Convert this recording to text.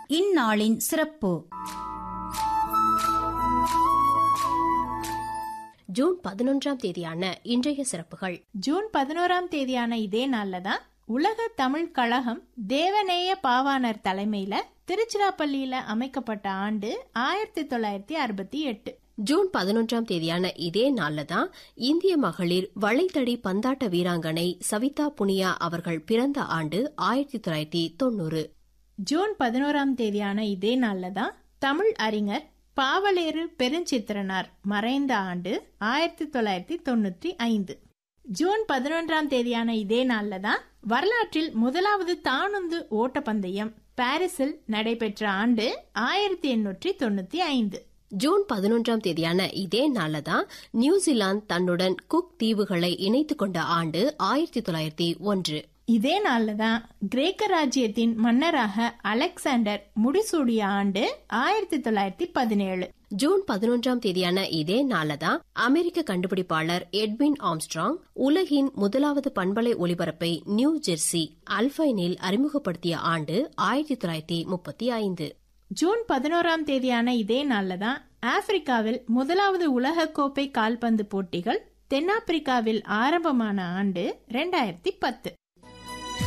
இந்நாளின் சிறப்பு ஜூன் பதினொன்றாம் தேதியான இன்றைய சிறப்புகள் ஜூன் பதினோராம் தேதியான இதே நாள்ல தான் உலக தமிழ் கழகம் தேவநேய பாவாணர் தலைமையில திருச்சிராப்பள்ளியில அமைக்கப்பட்ட ஆண்டு ஆயிரத்தி தொள்ளாயிரத்தி அறுபத்தி எட்டு ஜூன் பதினொன்றாம் தேதியான இதே நாள்ல தான் இந்திய மகளிர் வளைத்தடி பந்தாட்ட வீராங்கனை சவிதா புனியா அவர்கள் பிறந்த ஆண்டு ஆயிரத்தி தொள்ளாயிரத்தி தொண்ணூறு ஜூன் பதினோராம் தேதியான இதே நாள்ல தான் தமிழ் அறிஞர் பாவலேறு பெருஞ்சித்திரனார் மறைந்த ஆண்டு ஆயிரத்தி தொள்ளாயிரத்தி தொண்ணூற்றி ஐந்து ஜூன் பதினொன்றாம் தேதியான இதே நாள்ல தான் வரலாற்றில் முதலாவது தானுந்து ஓட்டப்பந்தயம் பாரிஸில் நடைபெற்ற ஆண்டு ஆயிரத்தி எண்ணூற்றி தொண்ணூத்தி ஐந்து ஜூன் பதினொன்றாம் தேதியான இதே நாள்ல தான் நியூசிலாந்து தன்னுடன் குக் தீவுகளை இணைத்துக் கொண்ட ஆண்டு ஆயிரத்தி தொள்ளாயிரத்தி ஒன்று இதே நாள்ல தான் கிரேக்க ராஜ்யத்தின் மன்னராக அலெக்சாண்டர் முடிசூடிய ஆண்டு ஆயிரத்தி தொள்ளாயிரத்தி பதினேழு ஜூன் பதினொன்றாம் தேதியான இதே நாள்ல தான் அமெரிக்க கண்டுபிடிப்பாளர் எட்வின் ஆம்ஸ்ட்ராங் உலகின் முதலாவது பண்பலை ஒலிபரப்பை நியூ ஜெர்சி அல்பைனில் அறிமுகப்படுத்திய ஆண்டு ஆயிரத்தி தொள்ளாயிரத்தி முப்பத்தி ஐந்து ஜூன் பதினோராம் தேதியான இதே நாள்ல தான் ஆப்பிரிக்காவில் முதலாவது உலகக்கோப்பை கால்பந்து போட்டிகள் தென்னாப்பிரிக்காவில் ஆரம்பமான ஆண்டு ரெண்டாயிரத்தி பத்து